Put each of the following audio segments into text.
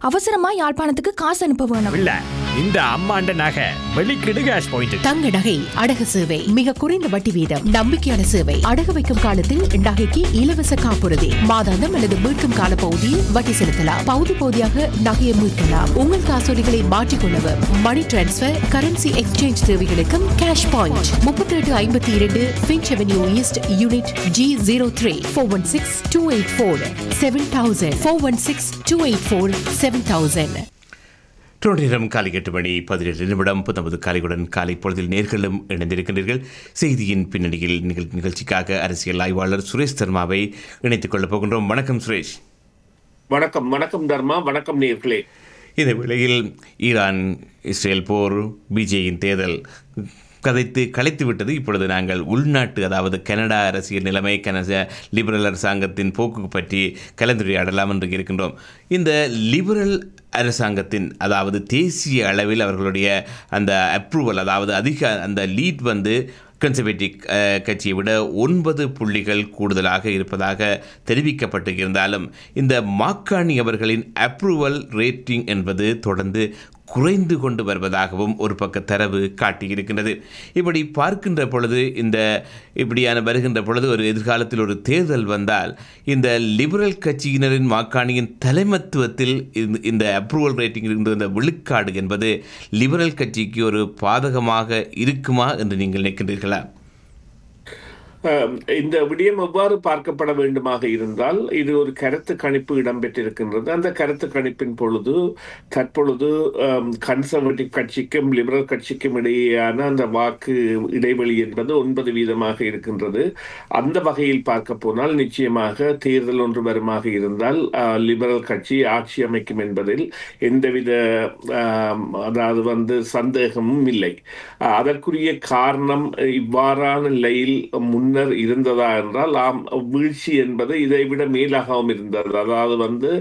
அவசரமா யாழ்ப்பாணத்துக்கு காசு அனுப்ப வேணும் இல்ல இந்த அம்மாண்ட நகை வெளிக்கிடு கேஷ் பாயிண்ட் தங்க நகை அடகு சேவை மிக குறைந்த வட்டி வீதம் நம்பிக்கையான சேவை அடகு வைக்கும் காலத்தில் நகைக்கு இலவச காப்புறுதி மாதாந்தம் அல்லது மீட்கும் கால பகுதியில் வட்டி செலுத்தலாம் பகுதி பகுதியாக நகையை மீட்கலாம் உங்கள் காசோலிகளை மாற்றிக்கொள்ளவும் மணி டிரான்ஸ்பர் கரன்சி எக்ஸ்சேஞ்ச் தேவைகளுக்கும் கேஷ் பாயிண்ட் முப்பத்தி எட்டு ஐம்பத்தி இரண்டு Finch avenue east unit G zero three four one six two eight four seven thousand four one six two eight four seven thousand நேரம் காலை எட்டு மணி பதினெட்டு நிமிடம் புத்தம்பது காலையுடன் காலை பொழுதில் நேர்களும் இணைந்திருக்கின்றீர்கள் செய்தியின் பின்னணியில் நிகழ் நிகழ்ச்சிக்காக அரசியல் ஆய்வாளர் சுரேஷ் தர்மாவை இணைத்துக் கொள்ளப் போகின்றோம் வணக்கம் சுரேஷ் வணக்கம் வணக்கம் தர்மா வணக்கம் நேர்களே இந்த வேளையில் ஈரான் இஸ்ரேல் போர் பிஜேயின் தேர்தல் கதைத்து கலைத்து விட்டது இப்பொழுது நாங்கள் உள்நாட்டு அதாவது கனடா அரசியல் நிலைமை கனடா லிபரல் அரசாங்கத்தின் போக்கு பற்றி கலந்துரையாடலாம் என்று இருக்கின்றோம் இந்த லிபரல் அரசாங்கத்தின் அதாவது தேசிய அளவில் அவர்களுடைய அந்த அப்ரூவல் அதாவது அதிக அந்த லீட் வந்து கன்சர்வேட்டிவ் கட்சியை விட ஒன்பது புள்ளிகள் கூடுதலாக இருப்பதாக தெரிவிக்கப்பட்டு இருந்தாலும் இந்த மாக்காணி அவர்களின் அப்ரூவல் ரேட்டிங் என்பது தொடர்ந்து குறைந்து கொண்டு வருவதாகவும் ஒரு பக்க தரவு காட்டியிருக்கின்றது இப்படி பார்க்கின்ற பொழுது இந்த இப்படியான வருகின்ற பொழுது ஒரு எதிர்காலத்தில் ஒரு தேர்தல் வந்தால் இந்த லிபரல் கட்சியினரின் வாக்காணியின் தலைமத்துவத்தில் இந்த- இந்த அப்ரூவல் ரேட்டிங் இருந்த இந்த விழுக்காடு என்பது லிபரல் கட்சிக்கு ஒரு பாதகமாக இருக்குமா என்று நீங்கள் நினைக்கின்றீர்களா அஹ், இந்த விடயம் எவ்வாறு பார்க்கப்பட வேண்டுமாக இருந்தால் இது ஒரு கருத்து கணிப்பு இடம்பெற்றிருக்கின்றது அந்த கருத்து கணிப்பின் பொழுது தற்பொழுது கன்சர்வேட்டிவ் கட்சிக்கும் லிபரல் கட்சிக்கும் இடையேயான அந்த வாக்கு இடைவெளி என்பது ஒன்பது வீதமாக இருக்கின்றது அந்த வகையில் பார்க்க போனால் நிச்சயமாக தேர்தல் ஒன்று வருமாக இருந்தால் அஹ், லிபரல் கட்சி ஆட்சி அமைக்கும் என்பதில் எந்தவித அஹ், அதாவது வந்து சந்தேகமும் இல்லை அஹ், அதற்குரிய காரணம் அஹ், இவ்வாறான நிலையில் முன்னர் இருந்ததா என்றால் ஆம் வீழ்ச்சி என்பது இதைவிட மேலாகவும் இருந்தது அதாவது வந்து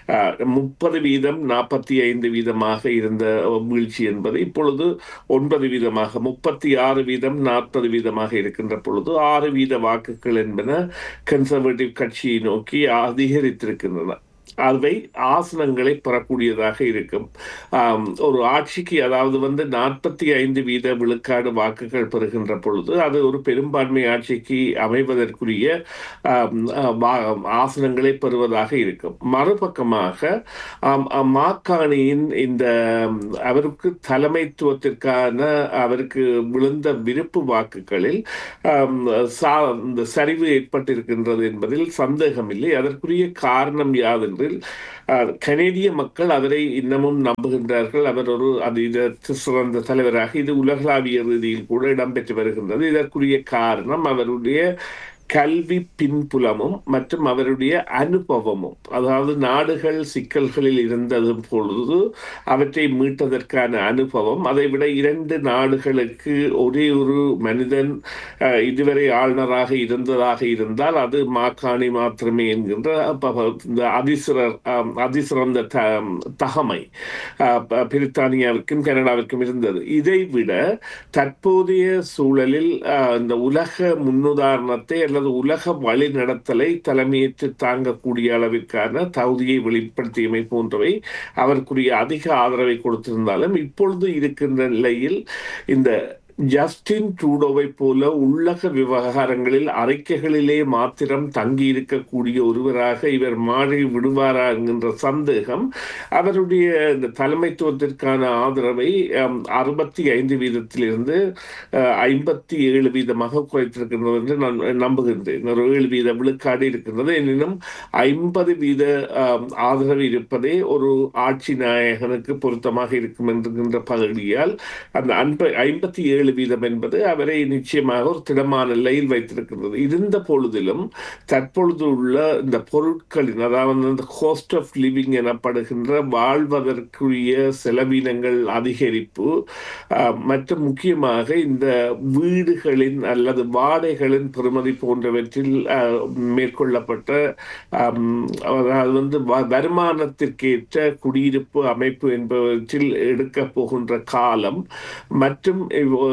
முப்பது வீதம் நாற்பத்தி ஐந்து வீதமாக இருந்த வீழ்ச்சி என்பது இப்பொழுது ஒன்பது வீதமாக முப்பத்தி ஆறு வீதம் நாற்பது வீதமாக இருக்கின்ற பொழுது ஆறு வீத வாக்குகள் என்பன கன்சர்வேட்டிவ் கட்சியை நோக்கி அதிகரித்திருக்கின்றன அவை ஆசனங்களை பெறக்கூடியதாக இருக்கும் ஆம், ஒரு ஆட்சிக்கு அதாவது வந்து நாற்பத்தி ஐந்து வீத விழுக்காடு வாக்குகள் பெறுகின்ற பொழுது அது ஒரு பெரும்பான்மை ஆட்சிக்கு அமைவதற்குரிய ஆம், ஆ, வா- ஆசனங்களை பெறுவதாக இருக்கும் மறுபக்கமாக ஆம், ஆ, மாக்காணியின் இந்த ம், அவருக்கு தலைமைத்துவத்திற்கான அவருக்கு விழுந்த விருப்பு வாக்குகளில் ஆம், சா- இந்த சரிவு ஏற்பட்டிருக்கின்றது என்பதில் சந்தேகமில்லை அதற்குரிய காரணம் யாதென்றில் அஹ், கனேடிய மக்கள் அவரை இன்னமும் நம்புகின்றார்கள் அவர் ஒரு அதீத சிறந்த தலைவராக இது உலகளாவிய ரீதியில் கூட இடம்பெற்று வருகின்றது இதற்குரிய காரணம் அவருடைய கல்வி பின்புலமும் மற்றும் அவருடைய அனுபவமும் அதாவது நாடுகள் சிக்கல்களில் இருந்தது பொழுது அவற்றை மீட்டதற்கான அனுபவம் அதைவிட இரண்டு நாடுகளுக்கு ஒரே ஒரு மனிதன் அஹ், இதுவரை ஆளுநராக இருந்ததாக இருந்தால் அது மாக்காணி மாத்திரமே என்கின்ற அப்ப இந்த அதிசிறர் அஹ், அதிசிறந்த த தகமை அஹ், ப- பிரித்தானியாவிற்கும் கனடாவிற்கும் இருந்தது இதை விட தற்போதைய சூழலில் அஹ், இந்த உலக முன்னுதாரணத்தை அல்லது உலக வழிநடத்தலை தலைமையேற்று தாங்கக்கூடிய அளவிற்கான தகுதியை வெளிப்படுத்தியமை போன்றவை அவருக்குரிய அதிக ஆதரவை கொடுத்திருந்தாலும் இப்பொழுது இருக்கின்ற நிலையில் இந்த ஜஸ்டின் ட்ரூடோவை போல உள்ளக விவகாரங்களில் அறிக்கைகளிலே மாத்திரம் தங்கி இருக்கக்கூடிய ஒருவராக இவர் மாறி விடுவாரா என்கின்ற சந்தேகம் அவருடைய இந்த தலைமைத்துவத்திற்கான ஆதரவை அறுபத்தி ஐந்து வீதத்திலிருந்து ஐம்பத்தி ஏழு வீதமாக குறைத்திருக்கின்றது என்று நான் நம்புகின்றேன் ஒரு ஏழு வீத விழுக்காடு இருக்கின்றது எனினும் ஐம்பது வீத ஆம், ஆதரவு இருப்பதே ஒரு ஆட்சி நாயகனுக்கு பொருத்தமாக இருக்கும் என்கின்ற பகுதியால் அந்த அன்ப ஐம்பத்தி ஏழு வீதம் என்பது அவரை நிச்சயமாக ஒரு திடமான நிலையில் வைத்திருக்கின்றது இருந்த பொழுதிலும் தற்பொழுது உள்ள இந்த பொருட்களின் அதாவது இந்த கோஸ்ட் ஆஃப் லிவிங் எனப்படுகின்ற வாழ்வதற்குரிய செலவினங்கள் அதிகரிப்பு ஆஹ், மற்றும் முக்கியமாக இந்த வீடுகளின் அல்லது வாடகைகளின் பெறுமதி போன்றவற்றில் ஆஹ், மேற்கொள்ளப்பட்ட ஆம், அதாவது வந்து வ- வருமானத்திற்கேற்ற குடியிருப்பு அமைப்பு என்பவற்றில் எடுக்க போகின்ற காலம் மற்றும் இவ்-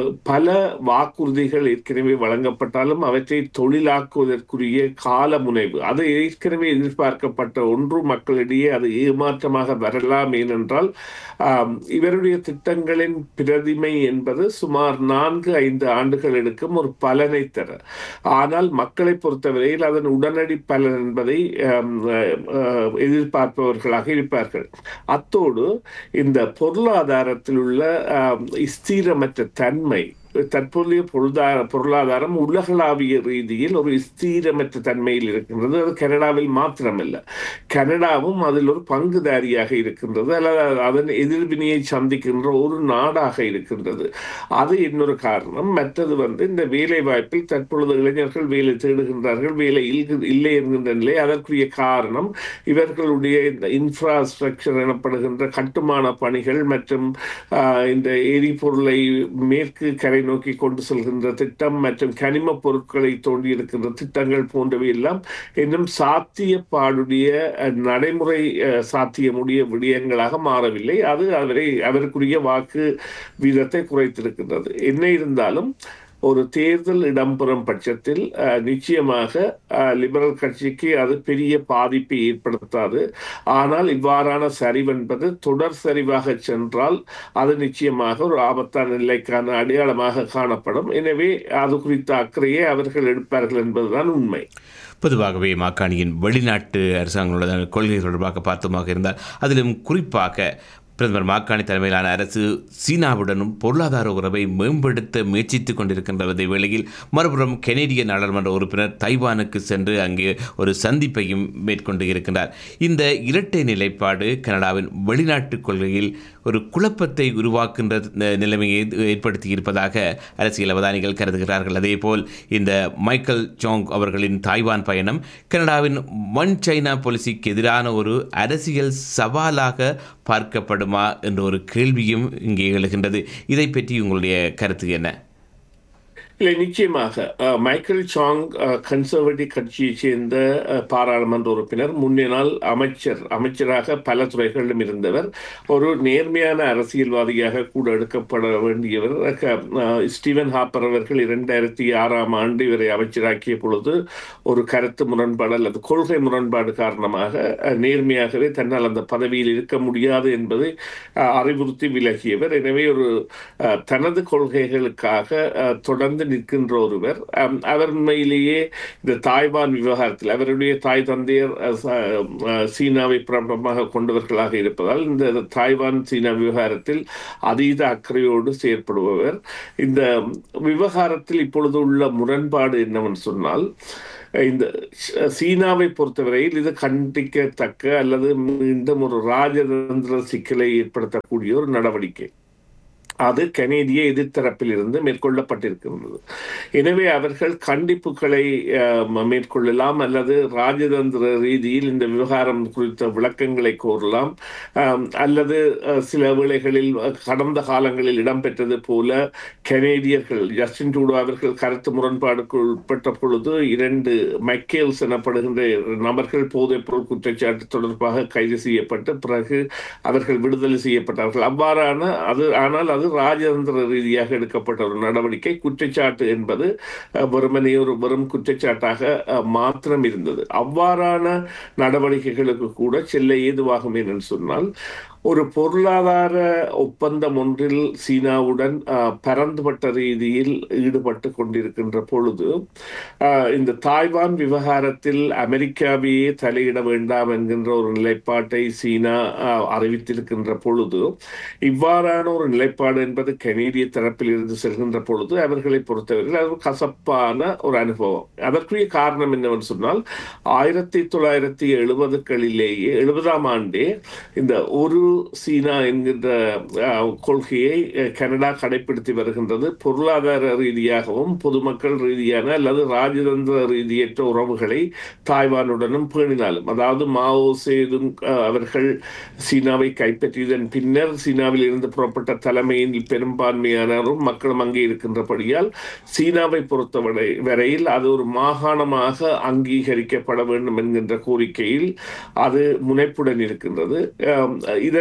பல வாக்குறுதிகள் ஏற்கனவே வழங்கப்பட்டாலும் அவற்றை தொழிலாக்குவதற்குரிய கால முனைவு அது ஏற்கனவே எதிர்பார்க்கப்பட்ட ஒன்று மக்களிடையே அது ஏமாற்றமாக வரலாம் ஏனென்றால் ஆம், இவருடைய திட்டங்களின் பிரதிமை என்பது சுமார் நான்கு ஐந்து ஆண்டுகள் எடுக்கும் ஒரு பலனை தர ஆனால் மக்களை பொறுத்தவரையில் அதன் உடனடி பலன் என்பதை ஆம், அஹ், எதிர்பார்ப்பவர்களாக இருப்பார்கள் அத்தோடு இந்த பொருளாதாரத்தில் உள்ள ஆம், ஸ்திரமற்ற தன்மை தற்போதைய பொருளாதார பொருளாதாரம் உலகளாவிய ரீதியில் ஒரு ஸ்திரமற்ற தன்மையில் இருக்கின்றது அது கனடாவில் மாத்திரமல்ல கனடாவும் அதில் ஒரு பங்குதாரியாக இருக்கின்றது அல்லது அதன் எதிர்வினையை சந்திக்கின்ற ஒரு நாடாக இருக்கின்றது அது இன்னொரு காரணம் மற்றது வந்து இந்த வேலை வாய்ப்பில் தற்பொழுது இளைஞர்கள் வேலை தேடுகின்றார்கள் வேலை இல்ல- இல்லை என்கின்ற நிலை அதற்குரிய காரணம் இவர்களுடைய இந்த இன்ஃப்ராஸ்ட்ரக்சர் எனப்படுகின்ற கட்டுமான பணிகள் மற்றும் ஆஹ், இந்த எரிபொருளை மேற்கு கரை நோக்கி கொண்டு செல்கின்ற திட்டம் மற்றும் கனிம பொருட்களை தோண்டி இருக்கின்ற திட்டங்கள் போன்றவை எல்லாம் இன்னும் சாத்தியப்பாடுடைய அஹ், நடைமுறை அஹ், சாத்தியமுடைய விடயங்களாக மாறவில்லை அது அவரை அவருக்குரிய வாக்கு வீதத்தை குறைத்திருக்கின்றது என்ன இருந்தாலும் ஒரு தேர்தல் இடம்பெறும் பட்சத்தில் அஹ், நிச்சயமாக அஹ், லிபரல் கட்சிக்கு அது பெரிய பாதிப்பை ஏற்படுத்தாது ஆனால் இவ்வாறான சரிவென்பது தொடர் சரிவாக சென்றால் அது நிச்சயமாக ஒரு ஆபத்தான நிலைக்கான அடையாளமாக காணப்படும் எனவே அது குறித்த அக்கறையை அவர்கள் எடுப்பார்கள் என்பதுதான் உண்மை பொதுவாகவே மாக்காணியின் வெளிநாட்டு அரசாங்களோட கொள்கை தொடர்பாக பார்த்தோமாக இருந்தால் அதிலும் குறிப்பாக பிரதமர் மாக்காணி தலைமையிலான அரசு சீனாவுடனும் பொருளாதார உறவை மேம்படுத்த முயற்சித்துக் கொண்டிருக்கின்ற வேளையில் மறுபுறம் கெனடிய நாடாளுமன்ற உறுப்பினர் தைவானுக்கு சென்று அங்கே ஒரு சந்திப்பையும் மேற்கொண்டு இருக்கின்றார் இந்த இரட்டை நிலைப்பாடு கனடாவின் வெளிநாட்டு கொள்கையில் ஒரு குழப்பத்தை உருவாக்கின்ற ந- நிலைமையை ஏற்படுத்தி இருப்பதாக அரசியல் அவதானிகள் கருதுகிறார்கள் அதேபோல் இந்த மைக்கேல் ஜோங் அவர்களின் தாய்வான் பயணம் கனடாவின் ஒன் சைனா பாலிசிக்கு எதிரான ஒரு அரசியல் சவாலாக பார்க்கப்படுமா என்ற ஒரு கேள்வியும் இங்கே எழுகின்றது இதை பற்றி உங்களுடைய கருத்து என்ன இல்லை நிச்சயமாக அஹ், மைக்கேல் சாங் அஹ், கன்சர்வேட்டிவ் கட்சியைச் சேர்ந்த அஹ், பாராளுமன்ற உறுப்பினர் முன்னே நாள் அமைச்சர் அமைச்சராக பல துறைகளிலும் இருந்தவர் ஒரு நேர்மையான அரசியல்வாதியாக கூட எடுக்கப்பட வேண்டியவர் அஹ், அஹ், ஸ்டீவன் ஹாப்பர் அவர்கள் இரண்டாயிரத்தி ஆறாம் ஆண்டு இவரை அமைச்சராக்கிய பொழுது ஒரு கருத்து முரண்பாடு அல்லது கொள்கை முரண்பாடு காரணமாக அஹ், நேர்மையாகவே தன்னால் அந்த பதவியில் இருக்க முடியாது என்பதை அஹ், அறிவுறுத்தி விலகியவர் எனவே ஒரு அஹ், தனது கொள்கைகளுக்காக அஹ், தொடர்ந்து நிற்கின்ற ஒருவர் அம், அவர் உண்மையிலேயே இந்த தாய்வான் விவகாரத்தில் அவருடைய தாய் தந்தையர் அஹ், ச- அஹ், சீனாவை பிரபலமாக கொண்டவர்களாக இருப்பதால் இந்த தாய்வான் சீனா விவகாரத்தில் அதீத அக்கறையோடு செயற்படுபவர் இந்த விவகாரத்தில் இப்பொழுது உள்ள முரண்பாடு என்னவென்று சொன்னால் இந்த ச- சீனாவை பொறுத்தவரையில் இது கண்டிக்கத்தக்க அல்லது மீண்டும் ஒரு ராஜதந்திர சிக்கலை ஏற்படுத்தக்கூடிய ஒரு நடவடிக்கை அது கனேடிய எதிர்த்தரப்பில் இருந்து மேற்கொள்ளப்பட்டிருக்கின்றது எனவே அவர்கள் கண்டிப்புகளை அஹ், ம- மேற்கொள்ளலாம் அல்லது ராஜதந்திர ரீதியில் இந்த விவகாரம் குறித்த விளக்கங்களை கோரலாம் அம், அல்லது அஹ், சில வேளைகளில் அஹ், கடந்த காலங்களில் இடம்பெற்றது போல கனேடியர்கள் ஜஸ்டின் ட்ரூடோ அவர்கள் கருத்து முரண்பாடுக்கு உட்பட்ட பொழுது இரண்டு மைக்கேல்ஸ் எனப்படுகின்ற நபர்கள் போதைப் பொருள் குற்றச்சாட்டு தொடர்பாக கைது செய்யப்பட்டு பிறகு அவர்கள் விடுதலை செய்யப்பட்டார்கள் அவ்வாறான அது ஆனால் அது ராஜதந்திர ரீதியாக எடுக்கப்பட்ட ஒரு நடவடிக்கை குற்றச்சாட்டு என்பது அஹ், வெறுமனே ஒரு வெறும் குற்றச்சாட்டாக அஹ், மாத்திரம் இருந்தது அவ்வாறான நடவடிக்கைகளுக்கு கூட செல்ல ஏதுவாகும் என்று சொன்னால் ஒரு பொருளாதார ஒப்பந்தம் ஒன்றில் சீனாவுடன் அஹ், பரந்துபட்ட ரீதியில் ஈடுபட்டு கொண்டிருக்கின்ற பொழுது அஹ், இந்த தாய்வான் விவகாரத்தில் அமெரிக்காவையே தலையிட வேண்டாம் என்கின்ற ஒரு நிலைப்பாட்டை சீனா அஹ், அறிவித்திருக்கின்ற பொழுது இவ்வாறான ஒரு நிலைப்பாடு என்பது கனேடிய தரப்பில் இருந்து செல்கின்ற பொழுது அவர்களை பொறுத்தவரையில் அது ஒரு கசப்பான ஒரு அனுபவம் அதற்குரிய காரணம் என்னவென்று சொன்னால் ஆயிரத்தி தொள்ளாயிரத்தி எழுபதுகளிலேயே எழுபதாம் ஆண்டே இந்த ஒரு சீனா என்கின்ற அஹ், கொள்கையை அஹ், கனடா கடைபிடித்து வருகின்றது பொருளாதார ரீதியாகவும் பொதுமக்கள் ரீதியான அல்லது ராஜதந்திர ரீதியற்ற உறவுகளை தாய்வானுடனும் பேணினாலும் அதாவது மாவோ சேதுங் அஹ், அவர்கள் சீனாவை கைப்பற்றியதன் பின்னர் சீனாவில் இருந்து புறப்பட்ட தலைமையின் பெரும்பான்மையானரும் மக்களும் அங்கே இருக்கின்றபடியால் சீனாவை பொறுத்தவரை வரையில் அது ஒரு மாகாணமாக அங்கீகரிக்கப்பட வேண்டும் என்கின்ற கோரிக்கையில் அது முனைப்புடன் இருக்கின்றது அஹ், இதன்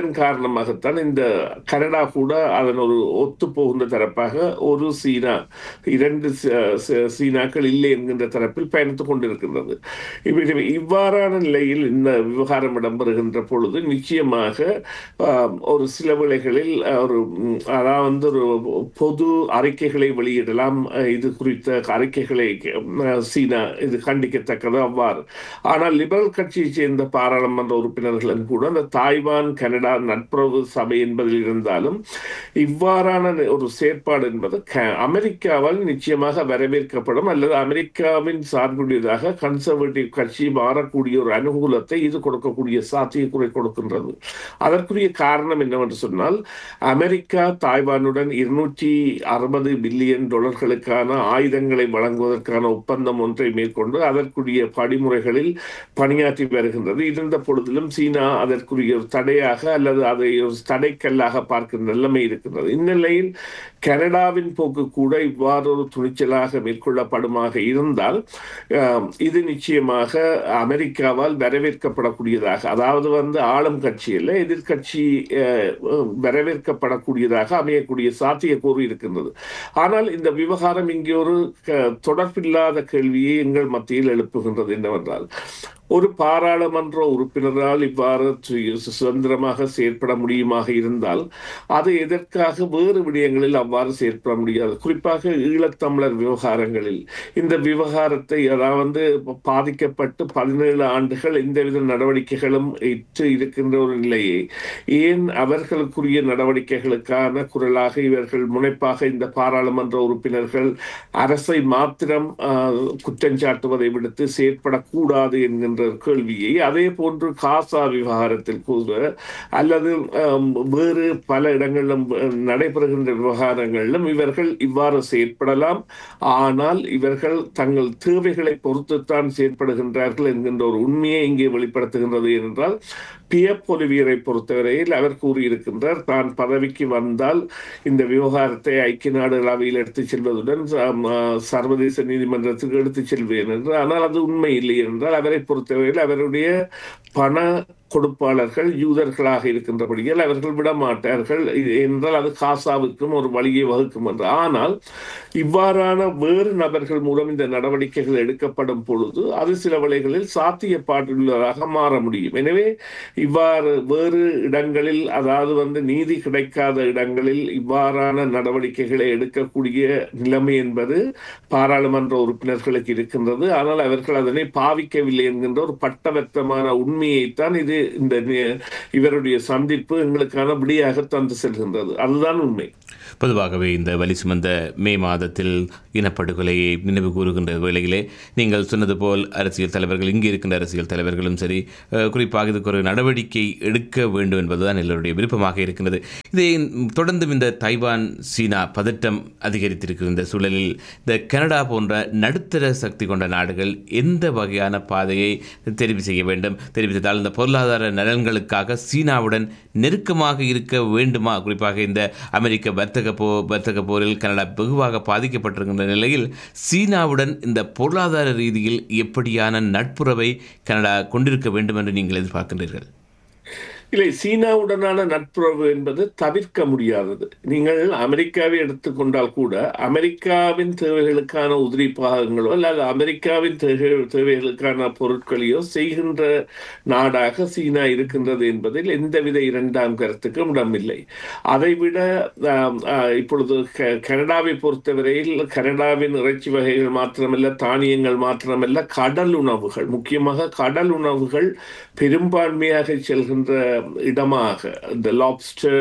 இதன் காரணமாகத்தான் இந்த கனடா கூட அதன் ஒரு ஒத்து போகின்ற தரப்பாக ஒரு சீனா இரண்டு ச- ச- சீனாக்கள் இல்லை என்கின்ற தரப்பில் பயணித்துக் கொண்டிருக்கின்றது இப்ப இவ்வாறான நிலையில் இந்த விவகாரம் இடம்பெறுகின்ற பொழுது நிச்சயமாக ஆம், ஒரு சில வேளைகளில் அஹ், ஒரு ம், அதாவது வந்து ஒரு பொது அறிக்கைகளை வெளியிடலாம் அஹ், இது குறித்த அறிக்கைகளை அஹ், சீனா இது கண்டிக்கத்தக்கது அவ்வாறு ஆனால் லிபரல் கட்சியைச் சேர்ந்த பாராளுமன்ற உறுப்பினர்களும் கூட அந்த தாய்வான் கனடா நட்புறவு சபை என்பதில் இருந்தாலும் இவ்வாறான ஒரு செயற்பாடு என்பது க- அமெரிக்காவால் நிச்சயமாக வரவேற்கப்படும் அல்லது அமெரிக்காவின் சார்புடையதாக கன்சர்வேட்டிவ் கட்சி மாறக்கூடிய ஒரு அனுகூலத்தை இது கொடுக்கக்கூடிய சாத்தியக்குறை கொடுக்கின்றது அதற்குரிய காரணம் என்னவென்று சொன்னால் அமெரிக்கா தாய்வானுடன் இருநூற்றி அறுபது பில்லியன் டாலர்களுக்கான ஆயுதங்களை வழங்குவதற்கான ஒப்பந்தம் ஒன்றை மேற்கொண்டு அதற்குரிய படிமுறைகளில் பணியாற்றி வருகின்றது இருந்த பொழுதிலும் சீனா அதற்குரிய ஒரு தடையாக அல்லது அதை ஒரு தடைக்கல்லாக பார்க்கின்ற நிலைமை இருக்கின்றது இந்நிலையில் கனடாவின் போக்கு கூட இவ்வாறு ஒரு துணிச்சலாக மேற்கொள்ளப்படுமாக இருந்தால் ஆம், இது நிச்சயமாக அமெரிக்காவால் வரவேற்கப்படக்கூடியதாக அதாவது வந்து ஆளும் கட்சி இல்லை எதிர்கட்சி அஹ், வரவேற்கப்படக்கூடியதாக அமையக்கூடிய சாத்தியக்கூறு இருக்கின்றது ஆனால் இந்த விவகாரம் இங்கே ஒரு க- தொடர்பில்லாத கேள்வியை எங்கள் மத்தியில் எழுப்புகின்றது என்னவென்றால் ஒரு பாராளுமன்ற உறுப்பினரால் இவ்வாறு சு- சுதந்திரமாக செயற்பட முடியுமாக இருந்தால் அது எதற்காக வேறு விடயங்களில் அவ்வாறு செயற்பட முடியாது குறிப்பாக ஈழத்தமிழர் விவகாரங்களில் இந்த விவகாரத்தை அதாவது பாதிக்கப்பட்டு பதினேழு ஆண்டுகள் எந்தவித நடவடிக்கைகளும் இற்று இருக்கின்ற ஒரு நிலையை ஏன் அவர்களுக்குரிய நடவடிக்கைகளுக்கான குரலாக இவர்கள் முனைப்பாக இந்த பாராளுமன்ற உறுப்பினர்கள் அரசை மாத்திரம் ஆஹ், குற்றஞ்சாட்டுவதை விடுத்து செயற்படக்கூடாது என்கின்ற ஒரு கேள்வியை அதே போன்று காசா விவகாரத்தில் கூட அல்லது ஆம், வேறு பல இடங்களிலும் அஹ், நடைபெறுகின்ற விவகாரங்களிலும் இவர்கள் இவ்வாறு செயற்படலாம் ஆனால் இவர்கள் தங்கள் தேவைகளை பொறுத்துத்தான் செயற்படுகின்றார்கள் என்கின்ற ஒரு உண்மையை இங்கே வெளிப்படுத்துகின்றது என்றால் பியப் ஒலிவியரை பொறுத்தவரையில் அவர் கூறியிருக்கின்றார் தான் பதவிக்கு வந்தால் இந்த விவகாரத்தை ஐக்கிய நாடுகள் அவையில் எடுத்துச் செல்வதுடன் ஆம், ஆ, சர்வதேச நீதிமன்றத்துக்கு எடுத்துச் செல்வேன் என்று ஆனால் அது உண்மை இல்லை என்றால் அவரை பொறுத்தவரையில் அவருடைய பண கொடுப்பாளர்கள் யூதர்களாக இருக்கின்றபடியால் அவர்கள் விட மாட்டார்கள் இது என்றால் அது காசாவுக்கும் ஒரு வழியை வகுக்கும் என்று ஆனால் இவ்வாறான வேறு நபர்கள் மூலம் இந்த நடவடிக்கைகள் எடுக்கப்படும் பொழுது அது சில வேளைகளில் சாத்தியப்பாட்டுள்ளதாக மாற முடியும் எனவே இவ்வாறு வேறு இடங்களில் அதாவது வந்து நீதி கிடைக்காத இடங்களில் இவ்வாறான நடவடிக்கைகளை எடுக்கக்கூடிய நிலைமை என்பது பாராளுமன்ற உறுப்பினர்களுக்கு இருக்கின்றது ஆனால் அவர்கள் அதனை பாவிக்கவில்லை என்கின்ற ஒரு பட்டவர்த்தமான உண்மையைத்தான் இது இந்த நி- இவருடைய சந்திப்பு எங்களுக்கான விடியாக தந்து செல்கின்றது அதுதான் உண்மை பொதுவாகவே இந்த வலி சுமந்த மே மாதத்தில் இனப்படுகொலையை நினைவு கூறுகின்ற வேளையிலே நீங்கள் சொன்னது போல் அரசியல் தலைவர்கள் இங்கே இருக்கின்ற அரசியல் தலைவர்களும் சரி அஹ், குறிப்பாக இதுக்கு ஒரு நடவடிக்கை எடுக்க வேண்டும் என்பதுதான் எல்லோருடைய விருப்பமாக இருக்கின்றது இதை தொடர்ந்து இந்த தைவான் சீனா பதட்டம் அதிகரித்திருக்கிற இந்த சூழலில் இந்த கனடா போன்ற நடுத்தர சக்தி கொண்ட நாடுகள் எந்த வகையான பாதையை தெரிவு செய்ய வேண்டும் தெரிவித்ததால் இந்த பொருளாதார நலன்களுக்காக சீனாவுடன் நெருக்கமாக இருக்க வேண்டுமா குறிப்பாக இந்த அமெரிக்க வர்த்தக போ வர்த்தக போரில் கனடா வெகுவாக பாதிக்கப்பட்டிருக்கின்ற நிலையில் சீனாவுடன் இந்த பொருளாதார ரீதியில் எப்படியான நட்புறவை கனடா கொண்டிருக்க வேண்டும் என்று நீங்கள் எதிர்பார்க்கின்றீர்கள் இல்லை சீனாவுடனான நட்புறவு என்பது தவிர்க்க முடியாதது நீங்கள் அமெரிக்காவை எடுத்துக்கொண்டால் கூட அமெரிக்காவின் தேவைகளுக்கான உதிரி பாகங்களோ அல்லது அமெரிக்காவின் தேவை- தேவைகளுக்கான பொருட்களையோ செய்கின்ற நாடாக சீனா இருக்கின்றது என்பதில் எந்தவித இரண்டாம் கருத்துக்கும் இடமில்லை அதைவிட ஆம், ஆ, இப்பொழுது க- கனடாவை பொறுத்தவரையில் கனடாவின் இறைச்சி வகைகள் மாத்திரமல்ல தானியங்கள் மாத்திரமல்ல கடல் உணவுகள் முக்கியமாக கடல் உணவுகள் பெரும்பான்மையாக செல்கின்ற இடமாக இந்த லாப்ஸ்டர்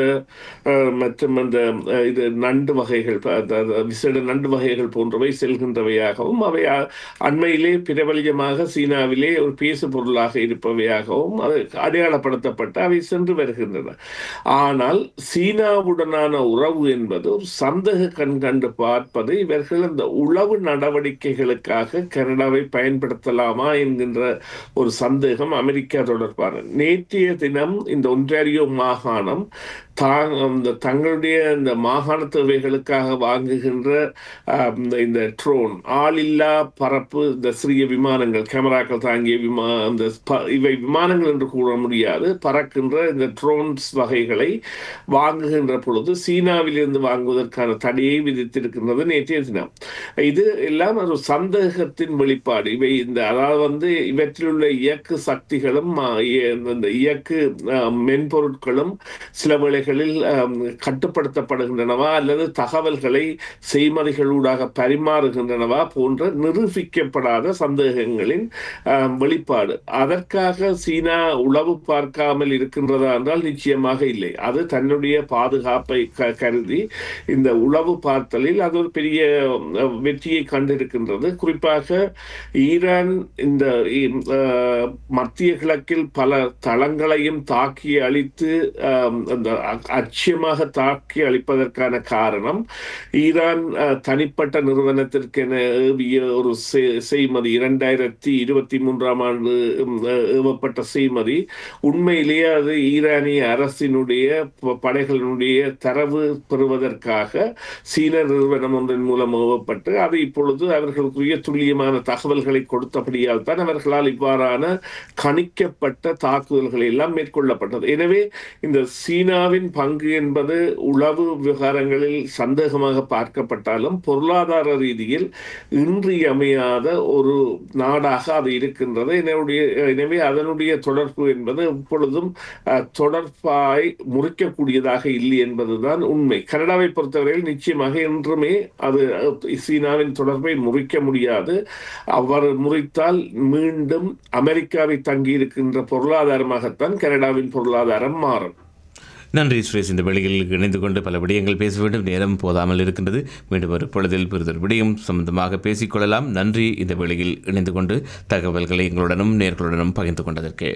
மற்றும் அந்த அஹ், இது நண்டு வகைகள் ப- அந்த- அந்த விசேட நண்டு வகைகள் போன்றவை செல்கின்றவையாகவும் அவை அ- அண்மையிலே பிரபல்யமாக சீனாவிலே ஒரு பேசு பொருளாக இருப்பவையாகவும் அது அடையாளப்படுத்தப்பட்டு அவை சென்று வருகின்றன ஆனால் சீனாவுடனான உறவு என்பது ஒரு சந்தக கண் கண்டு பார்ப்பது இவர்கள் அந்த உளவு நடவடிக்கைகளுக்காக கனடாவை பயன்படுத்தலாமா என்கின்ற ஒரு சந்தேகம் அமெரிக்கா தொடர்பான நேற்றைய தினம் இந்த ஒன்றாரியோ மாகாணம் தாங் அந்த தங்களுடைய இந்த மாகாண தேவைகளுக்காக வாங்குகின்ற ஆஹ், இந்த இந்த ட்ரோன் ஆளில்லா பறப்பு இந்த சிறிய விமானங்கள் கேமராக்கள் தாங்கிய விமா அந்த ப- இவை விமானங்கள் என்று கூற முடியாது பறக்கின்ற இந்த ட்ரோன்ஸ் வகைகளை வாங்குகின்ற பொழுது சீனாவிலிருந்து வாங்குவதற்கான தடையை விதித்திருக்கின்றது நேற்றைய தினம் இது எல்லாம் ஒரு சந்தேகத்தின் வெளிப்பாடு இவை இந்த அதாவது வந்து இவற்றில் உள்ள இயக்கு சக்திகளும் ஆ, இய- இந்த இயக்கு ஆ, மென்பொருட்களும் சில வேளைகளில் ஆம், கட்டுப்படுத்தப்படுகின்றனவா அல்லது தகவல்களை செய்மதிகளூடாக பரிமாறுகின்றனவா போன்ற நிரூபிக்கப்படாத சந்தேகங்களின் ஆம், வெளிப்பாடு அதற்காக சீனா உளவு பார்க்காமல் இருக்கின்றதா என்றால் நிச்சயமாக இல்லை அது தன்னுடைய பாதுகாப்பை க- கருதி இந்த உளவு பார்த்தலில் அது ஒரு பெரிய அஹ், வெற்றியை கண்டிருக்கின்றது குறிப்பாக ஈரான் இந்த இ- அஹ், மத்திய கிழக்கில் பல தளங்களையும் தாக்கி அழித்து ஆம், அந்த அ- அச்சியமாக தாக்கி அழிப்பதற்கான காரணம் ஈரான் அஹ், தனிப்பட்ட நிறுவனத்திற்கென ஏவிய ஒரு செ- செய்மதி இரண்டாயிரத்தி இருபத்தி மூன்றாம் ஆண்டு உம், அஹ், ஏவப்பட்ட செய்மதி உண்மையிலேயே அது ஈரானிய அரசினுடைய ப- படைகளினுடைய தரவு பெறுவதற்காக சீன நிறுவனம் ஒன்றின் மூலம் ஏவப்பட்டு அது இப்பொழுது அவர்களுக்குரிய துல்லியமான தகவல்களை கொடுத்தபடியால் தான் அவர்களால் இவ்வாறான கணிக்கப்பட்ட தாக்குதல்கள் எல்லாம் மேற்கொள்ளப்பட்டது எனவே இந்த சீனாவின் பங்கு என்பது உளவு விவகாரங்களில் சந்தேகமாக பார்க்கப்பட்டாலும் பொருளாதார ரீதியில் இன்றியமையாத ஒரு நாடாக அது இருக்கின்றது என்னுடைய எனவே அதனுடைய தொடர்பு என்பது எப்பொழுதும் அஹ், தொடர்பாய் முறிக்கக்கூடியதாக இல்லை என்பதுதான் உண்மை கனடாவை பொறுத்தவரையில் நிச்சயமாக என்றுமே அது அஹ், சீனாவின் தொடர்பை முறிக்க முடியாது அவர் முறித்தால் மீண்டும் அமெரிக்காவை தங்கியிருக்கின்ற பொருளாதாரமாகத்தான் கனடாவின் பொருளாதாரம் மாறும் நன்றி சுரேஷ் இந்த வெளியில் இணைந்து கொண்டு பல விடயங்கள் பேச வேண்டும் நேரம் போதாமல் இருக்கின்றது மீண்டும் ஒரு பொழுதில் பெறுதல் விடயம் சம்பந்தமாக பேசிக்கொள்ளலாம் நன்றி இந்த வெளியில் இணைந்து கொண்டு தகவல்களை எங்களுடனும் நேர்களுடனும் பகிர்ந்து கொண்டதற்கு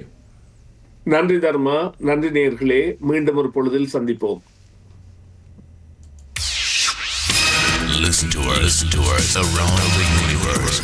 நன்றி தர்மா நன்றி நேயர்களே மீண்டும் ஒரு பொழுதில் சந்திப்போம் Listen to us, listen to us around the universe.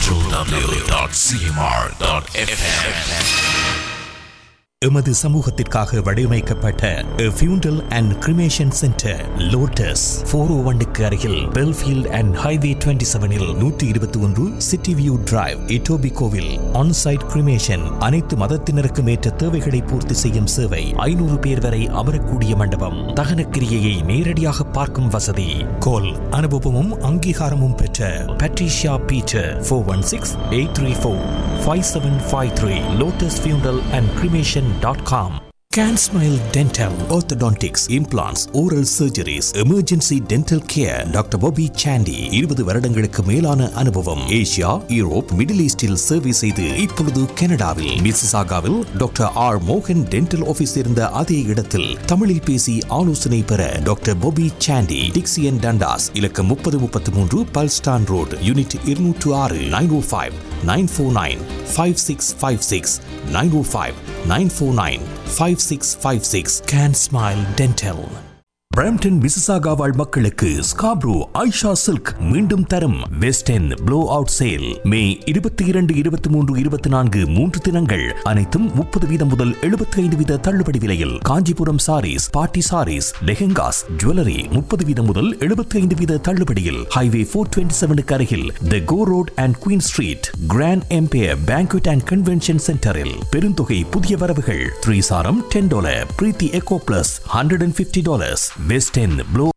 www.cmr.fm. எமது சமூகத்திற்காக வடிவமைக்கப்பட்ட funeral and cremation centre Lotus four O ஒன்னுக்கு அருகில் பெல்ஃபீல்ட் அண்ட் ஹைவே டுவெண்ட்டி செவனில் நூற்றி இருபத்தி ஒன்று சிட்டி வியூ டிரைவ் இட்டோபி கோவில் ஆன்சைட் கிரிமேஷன் அனைத்து மதத்தினருக்கும் ஏற்ற தேவைகளை பூர்த்தி செய்யும் சேவை ஐநூறு பேர் வரை அமரக்கூடிய மண்டபம் தகனக்கிரியையை நேரடியாக பார்க்கும் வசதி கோல் அனுபவமும் அங்கீகாரமும் பெற்ற Patricia Peter four one six eight three four five seven five three Lotus funeral and cremation dot com Can Smile Dental, Orthodontics, Implants, Oral Surgeries, Emergency Dental Care, doctor Bobby Chandy இருபது வருடங்களுக்கு மேலான அனுபவம் Asia Europe middle ஈஸ்டில் சேவை செய்து இப்பொழுது கனடாவில் மிசிசாகாவில் டாக்டர் ஆர் மோகன் டென்டல் ஆபீஸ் இருந்த அதே இடத்தில் தமிழில் பேசி ஆலோசனை பெற doctor Bobby Chandy Dixie and Dundas இலக்கம் முப்பது முப்பத்தி மூன்று பல்ஸ்டான் ரோடு யூனிட் இருநூற்று ஆறு nine O five nine four nine five six five six nine O five nine four nine five six five six can smile dental Brampton Mississauga வாழ் மக்களுக்கு Scarborough Aisha silk மீண்டும் தரும் west N blow out sale மே இருபத்தி இரண்டு இருபத்தி மூன்று இருபத்தி நான்கு மூன்று தினங்கள் அனைத்தும் முப்பது வீதம் முதல் எழுபத்தி ஐந்து வீத தள்ளுபடி விலையில் காஞ்சிபுரம் சாரீஸ் பாட்டி சாரீஸ் லெஹெங்காஸ் ஜுவல்லரி முப்பது வீதம் முதல் எழுபத்தி ஐந்து வீத தள்ளுபடியில் ஹைவே ஃபோர் டுவெண்ட்டி செவனுக்கு அருகில் the go road and Queen street Grand Empire banquet and convention சென்டரில் பெருந்தொகை புதிய வரவுகள் த்ரீ சாரம் டென் டாலர் பிரீத்தி echo plus hundred and fifty dollars west N blow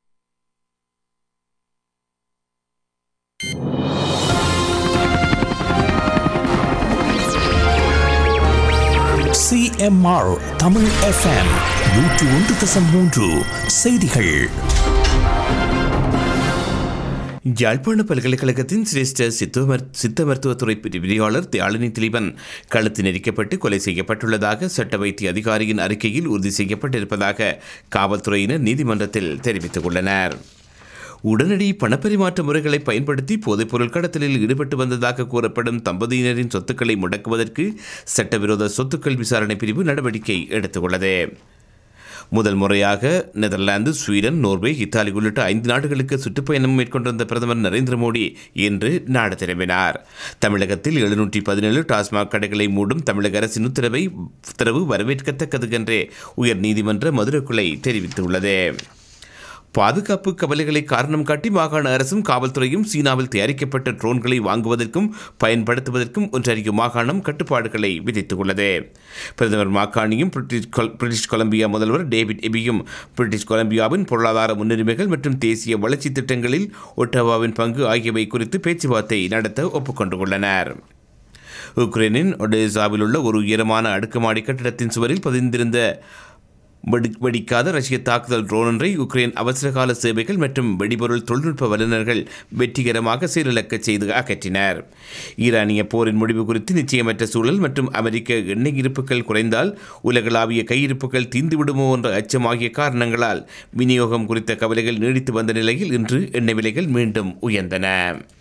CMR Tamil FM நூற்று ஒன்று தசம் மூன்று செய்திகள் யாழ்ப்பாண பல்கலைக்கழகத்தின் சிரேஷ்ட சித்த மருத்- சித்த மருத்துவத்துறை பிரிவியாளர் தியாழினி திலீபன் கழுத்து நெரிக்கப்பட்டு கொலை செய்யப்பட்டுள்ளதாக சட்ட வைத்திய அதிகாரியின் அறிக்கையில் உறுதி செய்யப்பட்டிருப்பதாக காவல்துறையினர் நீதிமன்றத்தில் தெரிவித்துள்ளனர் உடனடி பணப்பரிமாற்ற முறைகளை பயன்படுத்தி போதைப்பொருள் கடத்தலில் ஈடுபட்டு வந்ததாக கூறப்படும் தம்பதியினரின் சொத்துக்களை முடக்குவதற்கு சட்டவிரோத சொத்துக்கள் விசாரணை பிரிவு நடவடிக்கை எடுத்துள்ளது முதல் முறையாக நெதர்லாந்து ஸ்வீடன் நோர்வே இத்தாலி உள்ளிட்ட ஐந்து நாடுகளுக்கு சுற்றுப்பயணம் மேற்கொண்டிருந்த பிரதமர் நரேந்திர மோடி இன்று நாடு திரும்பினார் தமிழகத்தில் எழுநூற்றி பதினேழு டாஸ்மாக் கடைகளை மூடும் தமிழக அரசின் உத்தரவை உத்தரவு வரவேற்கத்தக்கது என்றே உயர் நீதிமன்ற மதுரை கிளை தெரிவித்துள்ளது பாதுகாப்பு கவலைகளை காரணம் காட்டி மாகாண அரசும் காவல்துறையும் சீனாவில் தயாரிக்கப்பட்ட ட்ரோன்களை வாங்குவதற்கும் பயன்படுத்துவதற்கும் ஒன்றறிய மாகாணம் கட்டுப்பாடுகளை விதித்துள்ளது பிரதமர் மாக்காணியும் பிரிட்டிஷ் கொல்- பிரிட்டிஷ் கொலம்பியா முதல்வர் டேவிட் எபியும் பிரிட்டிஷ் கொலம்பியாவின் பொருளாதார முன்னுரிமைகள் மற்றும் தேசிய வளர்ச்சி திட்டங்களில் ஒட்டவாவின் பங்கு ஆகியவை குறித்து பேச்சுவார்த்தை நடத்த ஒப்புக்கொண்டுள்ளனர் உக்ரைனின் ஒடேசாவில் உள்ள ஒரு உயரமான அடுக்குமாடி கட்டிடத்தின் சுவரில் பதிந்திருந்த வெடி வெடிக்காத ரஷ்ய தாக்குதல் ட்ரோன் ஒன்றை உக்ரைன் அவசரகால சேவைகள் மற்றும் வெடிபொருள் தொழில்நுட்ப வல்லுநர்கள் வெற்றிகரமாக செயலிழக்க செய்து அகற்றினர் ஈரானிய போரின் முடிவு குறித்து நிச்சயமற்ற சூழல் மற்றும் அமெரிக்க எண்ணெய் இருப்புகள் குறைந்தால் உலகளாவிய கையிருப்புகள் தீர்ந்துவிடுமோ என்ற அச்சம் ஆகிய காரணங்களால் விநியோகம் குறித்த கவலைகள் நீடித்து வந்த நிலையில் இன்று எண்ணெய் விலைகள் மீண்டும் உயர்ந்தன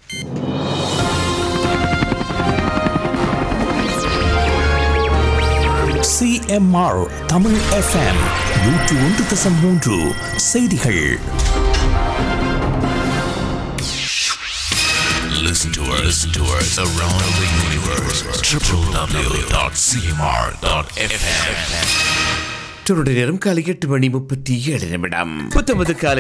சிஎம்ஆர் தமிழ் எஃப்எம் நூற்று ஒன்று தசம் மூன்று செய்திகள் Listen to us, listen to us around the universe. www.cmr.fm. தொடர் நேரம் காலை எட்டு மணி முப்பத்தி ஏழு நிமிடம் புத்தமது காலை